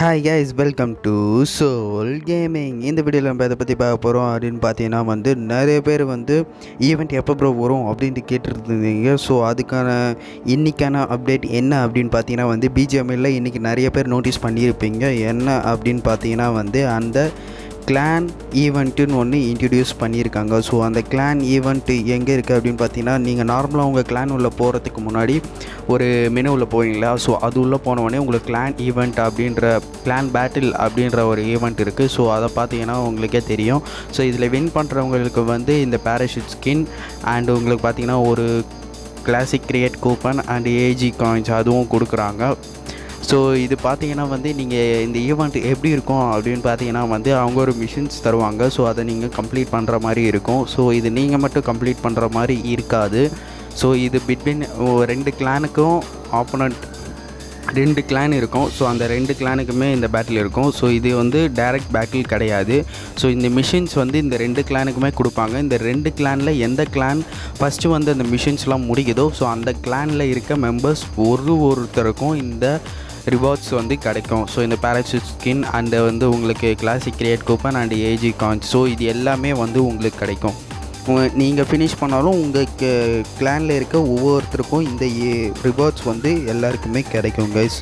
hi guys welcome to Soul Gaming இந்த வீடியோவில் நம்ம இதை பற்றி பார்க்க போகிறோம் அப்படின்னு பார்த்தீங்கன்னா வந்து நிறைய பேர் வந்து ஈவெண்ட் எப்போ ப்ரோ வரும் அப்படின்ட்டு கேட்டுருந்தீங்க ஸோ அதுக்கான இன்றைக்கான அப்டேட் என்ன அப்படின்னு பார்த்தீங்கன்னா வந்து பிஜிஎம்எல்ல இன்றைக்கி நிறைய பேர் நோட்டீஸ் பண்ணியிருப்பீங்க என்ன அப்படின்னு பார்த்தீங்கன்னா வந்து அந்த கிளான் ஈவெண்ட்டுன்னு ஒன்று இன்ட்ரடியூஸ் பண்ணியிருக்காங்க ஸோ அந்த கிளான் ஈவெண்ட்டு எங்கே இருக்குது அப்படின்னு பார்த்தீங்கன்னா நீங்கள் நார்மலாக உங்கள் கிளான் உள்ளே போகிறதுக்கு முன்னாடி ஒரு மெனுவில் போவீங்களா ஸோ அது உள்ளே போனவொடனே உங்களுக்கு கிளான் ஈவெண்ட் அப்படின்ற கிளான் பேட்டில் அப்படின்ற ஒரு ஈவெண்ட் இருக்குது ஸோ அதை பார்த்தீங்கன்னா உங்களுக்கே தெரியும் ஸோ இதில் வின் பண்ணுறவங்களுக்கு வந்து இந்த பேராஷூட் ஸ்கின் அண்ட் உங்களுக்கு பார்த்தீங்கன்னா ஒரு classic crate coupon and AG coins அதுவும் கொடுக்குறாங்க ஸோ இது பார்த்தீங்கன்னா வந்து நீங்கள் இந்த ஈவெண்ட் எப்படி இருக்கும் அப்படின்னு பார்த்தீங்கன்னா வந்து அவங்க ஒரு மிஷின்ஸ் தருவாங்க ஸோ அதை நீங்கள் கம்ப்ளீட் பண்ணுற மாதிரி இருக்கும் ஸோ இது நீங்கள் மட்டும் கம்ப்ளீட் பண்ணுற மாதிரி இருக்காது ஸோ இது பிட்வீன் ரெண்டு கிளானுக்கும் ஆப்போனண்ட் ரெண்டு கிளான் இருக்கும் ஸோ அந்த ரெண்டு கிளானுக்குமே இந்த பேட்டில் இருக்கும் ஸோ இது வந்து டைரக்ட் பேட்டில் கிடையாது ஸோ இந்த மிஷின்ஸ் வந்து இந்த ரெண்டு கிளானுக்குமே கொடுப்பாங்க இந்த ரெண்டு கிளானில் எந்த கிளான் ஃபஸ்ட்டு வந்து அந்த மிஷின்ஸ்லாம் முடிக்குதோ ஸோ அந்த கிளானில் இருக்க மெம்பர்ஸ் ஒரு ஒருத்தருக்கும் இந்த ரிவார்ட்ஸ் வந்து கிடைக்கும் ஸோ இந்த பேராசூட் ஸ்கின் அண்டு வந்து உங்களுக்கு classic crate coupon and AG coins so இது எல்லாமே வந்து உங்களுக்கு கிடைக்கும் நீங்கள் ஃபினிஷ் பண்ணாலும் உங்கள் கிளானில் இருக்க ஒவ்வொருத்தருக்கும் இந்த ரிவார்ட்ஸ் வந்து எல்லாருக்குமே கிடைக்கும் கைஸ்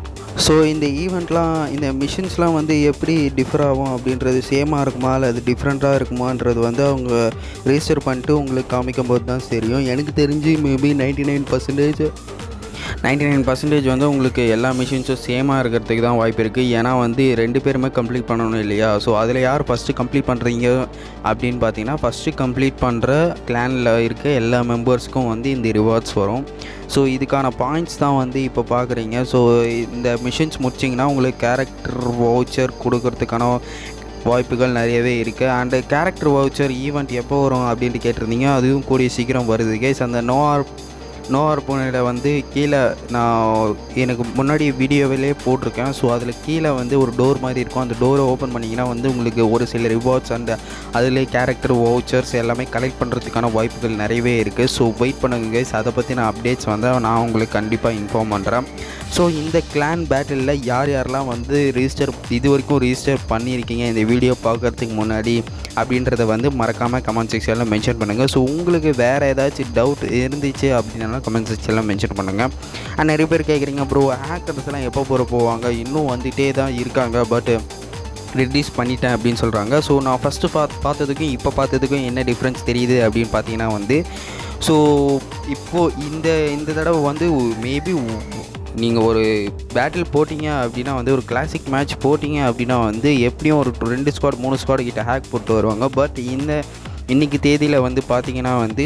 ஸோ இந்த ஈவெண்ட்லாம் இந்த மிஷின்ஸ்லாம் வந்து எப்படி டிஃபர் ஆகும் அப்படின்றது சேமாக இருக்குமா இல்லை அது டிஃப்ரெண்ட்டாக இருக்குமான்றது வந்து அவங்க ரெஜிஸ்டர் பண்ணிட்டு உங்களுக்கு காமிக்கும் போது தான் தெரியும் எனக்கு தெரிஞ்சு maybe ninety nine percentage ninety nine percentage வந்து உங்களுக்கு எல்லா மிஷின்ஸும் சேமாக இருக்கிறதுக்கு தான் வாய்ப்பு இருக்குது ஏன்னா வந்து ரெண்டு பேருமே கம்ப்ளீட் பண்ணணும் இல்லையா ஸோ அதில் யார் ஃபஸ்ட்டு கம்ப்ளீட் பண்ணுறீங்க அப்படின்னு பார்த்தீங்கன்னா ஃபஸ்ட்டு கம்ப்ளீட் பண்ணுற கிளானில் இருக்க எல்லா மெம்பர்ஸ்க்கும் வந்து இந்த ரிவார்ட்ஸ் வரும் ஸோ இதுக்கான பாயிண்ட்ஸ் தான் வந்து இப்போ பார்க்குறீங்க ஸோ இந்த மிஷின்ஸ் முடிச்சிங்கன்னா உங்களுக்கு கேரக்டர் வவுச்சர் கொடுக்கறதுக்கான வாய்ப்புகள் நிறையவே இருக்குது அண்டு கேரக்டர் வவுச்சர் ஈவெண்ட் எப்போ வரும் அப்படின்ட்டு கேட்டிருந்தீங்க அதுவும் கூடிய சீக்கிரம் வருது கேஸ் அந்த நோ ஆர் நோ ஆர்போனில் வந்து கீழே நான் எனக்கு முன்னாடி வீடியோவிலே போட்டிருக்கேன் ஸோ அதில் கீழே வந்து ஒரு டோர் மாதிரி இருக்கும் அந்த டோரை ஓப்பன் பண்ணிங்கன்னா வந்து உங்களுக்கு ஒரு சில ரிவார்ட்ஸ் அண்ட் அதிலே கேரக்டர் வவுச்சர்ஸ் எல்லாமே கலெக்ட் பண்ணுறதுக்கான வாய்ப்புகள் நிறையவே இருக்குது ஸோ வெயிட் பண்ணுங்க கைஸ் அதை பற்றின அப்டேட்ஸ் வந்து நான் உங்களுக்கு கண்டிப்பாக இன்ஃபார்ம் பண்ணுறேன் ஸோ இந்த கிளான் பேட்டிலில் யார் யாரெல்லாம் வந்து ரிஜிஸ்டர் இது வரைக்கும் ரிஜிஸ்டர் பண்ணியிருக்கீங்க இந்த வீடியோ பார்க்குறதுக்கு முன்னாடி அப்படின்றத வந்து மறக்காமல் கமெண்ட் செக்ஷனில் மென்ஷன் பண்ணுங்கள் ஸோ உங்களுக்கு வேறு ஏதாச்சும் டவுட் இருந்துச்சு அப்படின்னா கமெண்ட் செக்ஷனில் மென்ஷன் பண்ணுங்கள் அண்ட் நிறைய பேர் கேட்குறீங்க ப்ரோ ஹேக்கர்ஸ்லாம் எப்போ போகிற போவாங்க இன்னும் வந்துகிட்டே தான் இருக்காங்க பட் ரிலீஸ் பண்ணிட்டேன் அப்படின்னு சொல்கிறாங்க ஸோ நான் ஃபஸ்ட்டு பார்த்து பார்த்ததுக்கும் இப்போ பார்த்ததுக்கும் என்ன டிஃப்ரென்ஸ் தெரியுது அப்படின்னு பார்த்தீங்கன்னா வந்து ஸோ இப்போது இந்த இந்த தடவை வந்து மேபி நீங்கள் ஒரு பேட்டில் போட்டிங்க அப்படின்னா வந்து ஒரு கிளாசிக் மேட்ச் போட்டிங்க அப்படின்னா வந்து எப்படியும் ஒரு ரெண்டு ஸ்குவாட் மூணு ஸ்குவாட் கிட்ட ஹேக் போட்டு வருவாங்க பட் இந்த இன்றைக்கி தேதியில் வந்து பார்த்திங்கன்னா வந்து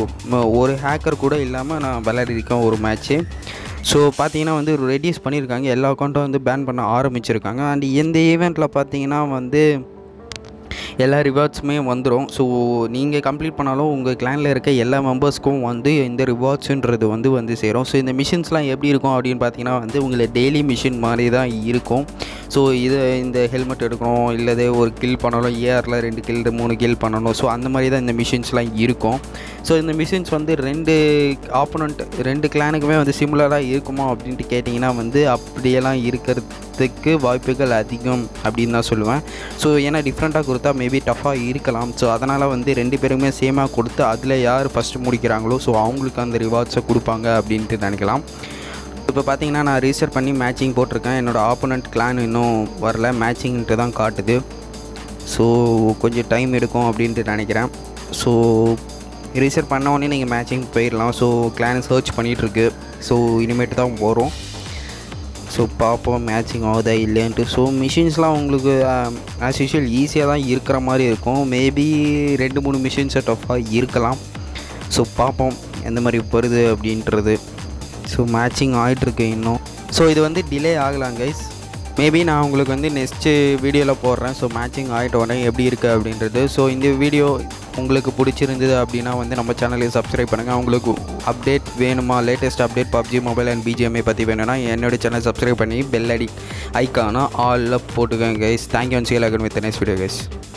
ஒரு ஹேக்கர் கூட இல்லாமல் நான் விளையாடிருக்கேன் ஒரு மேட்ச்சு ஸோ பார்த்தீங்கன்னா வந்து ரெடியூஸ் பண்ணியிருக்காங்க எல்லா அக்கௌண்ட்டும் வந்து பேன் பண்ண ஆரம்பிச்சிருக்காங்க அண்ட் இந்த ஈவெண்ட்டில் பார்த்தீங்கன்னா வந்து எல்லா ரிவார்ட்ஸுமே வந்துடும் ஸோ நீங்கள் கம்ப்ளீட் பண்ணாலும் உங்கள் கிளானில் இருக்க எல்லா மெம்பர்ஸ்க்கும் வந்து இந்த ரிவார்ட்ஸுன்றது வந்து வந்து சேரும் ஸோ இந்த மிஷின்ஸ்லாம் எப்படி இருக்கும் அப்படின்னு பார்த்தீங்கன்னா வந்து உங்களை டெய்லி மிஷின் மாதிரி தான் இருக்கும் ஸோ இது இந்த ஹெல்மெட் எடுக்கணும் இல்லதே ஒரு கில் பண்ணணும் ஏஆரில் ரெண்டு கில் மூணு கில் பண்ணணும் ஸோ அந்த மாதிரி தான் இந்த மிஷின்ஸ்லாம் இருக்கும் ஸோ இந்த மிஷின்ஸ் வந்து ரெண்டு ஆப்போனண்ட் ரெண்டு கிளானுக்குமே வந்து சிமிலராக இருக்குமா அப்படின்ட்டு கேட்டிங்கன்னா வந்து அப்படியெல்லாம் இருக்கிறதுக்கு வாய்ப்புகள் அதிகம் அப்படின்னு தான் சொல்லுவேன் ஸோ ஏன்னா டிஃப்ரெண்ட்டாக கொடுத்தா மேபி டஃப்பாக இருக்கலாம் ஸோ அதனால் வந்து ரெண்டு பேருமே சேமாக கொடுத்து அதில் யார் ஃபஸ்ட்டு முடிக்கிறாங்களோ ஸோ அவங்களுக்கு அந்த ரிவார்ட்ஸை கொடுப்பாங்க அப்படின்ட்டு நினைக்கலாம் இப்போ பார்த்தீங்கன்னா நான் ரிஜிஸ்டர் பண்ணி மேட்சிங் போட்டிருக்கேன் என்னோடய ஆப்போனண்ட் கிளான் இன்னும் வரல மேட்சிங்ன்ட்டு தான் காட்டுது ஸோ கொஞ்சம் டைம் எடுக்கும் அப்படின்ட்டு நினைக்கிறேன் ஸோ ரிஜிஸ்டர் பண்ண உடனே நீங்கள் மேட்சிங் போயிடலாம் ஸோ கிளான் சர்ச் பண்ணிகிட்ருக்கு ஸோ இனிமேட்டு தான் வரும் ஸோ பார்ப்போம் மேட்சிங் ஆகுதா இல்லைன்ட்டு ஸோ மிஷின்ஸ்லாம் உங்களுக்கு ஆஸ் யூஷுவல் ஈஸியாக தான் இருக்கிற மாதிரி இருக்கும் மேபி ரெண்டு மூணு மிஷின்ஸை டஃப்பாக இருக்கலாம் ஸோ பார்ப்போம் எந்த மாதிரி வருது அப்படின்றது ஸோ மேட்சிங் ஆகிட்டுருக்கு இன்னும் ஸோ இது வந்து டிலே ஆகலாம் கைஸ் மேபி நான் உங்களுக்கு வந்து நெக்ஸ்ட்டு வீடியோவில் போடுறேன் ஸோ மேட்சிங் ஆகிட்ட உடனே எப்படி இருக்குது அப்படின்றது ஸோ இந்த வீடியோ உங்களுக்கு பிடிச்சிருந்தது அப்படின்னா வந்து நம்ம சேனலை சப்ஸ்கிரைப் பண்ணுங்கள் உங்களுக்கு அப்டேட் வேணுமா latest update PUBG mobile and BGMI பற்றி வேணும்னா என்னோடய சேனல் சப்ஸ்கிரைப் பண்ணி பெல் அடி ஐக்கானா ஆலில் போட்டுக்கோங்க கைஸ் தேங்க்யூ ஒன் சீல் again with next video guys